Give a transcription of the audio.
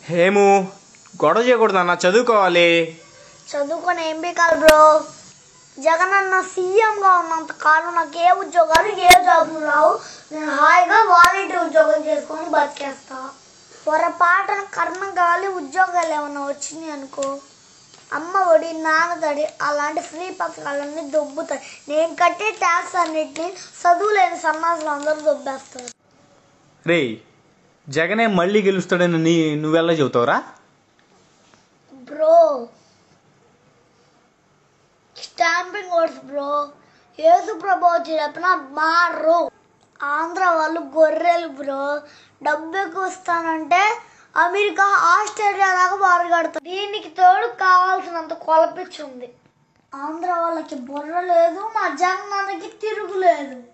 హేము గొడవ చేయకూడదు అన్న చదువుకోవాలి చదువుకొని ఏం బీకాలి బ్రో జగన్ అన్న సీఎంగా ఉన్నంత కాలం నాకు ఏ ఉద్యోగాలు ఏ జాబులు రావు నేను హాయిగా వాలంటీర్ ఉద్యోగం చేసుకొని బతికేస్తా పొరపాటున కర్మ కావాలి ఉద్యోగాలు ఏమన్నా వచ్చినాయి అనుకో అమ్మ ఒడి నాన్నదడి అలాంటి ఫ్రీ పథకాలన్నీ దొబ్బుతాయి నేను కట్టే ట్యాక్స్ అన్నిటిని చదువులేని సమాజంలో అందరూ దొబ్బేస్తారు రే జగనే మళ్ళీ గెలుస్తాడని నీ నువ్వెలా చెబుతావురా bro stamping votes bro Yesu ప్రభు వచ్చి చెప్పిన మారు ఆంధ్ర వాళ్ళు గొర్రెలు బ్రో డబ్బు ఎక్కువ ఇస్తానంటే అమెరికా ఆస్ట్రేలియా దాకా బారుగడతారు దీనికి తోడు కావాల్సినంత కొలపించుంది ఆంధ్ర వాళ్ళకి బుర్ర లేదు మా జగనానికి తిరుగులేదు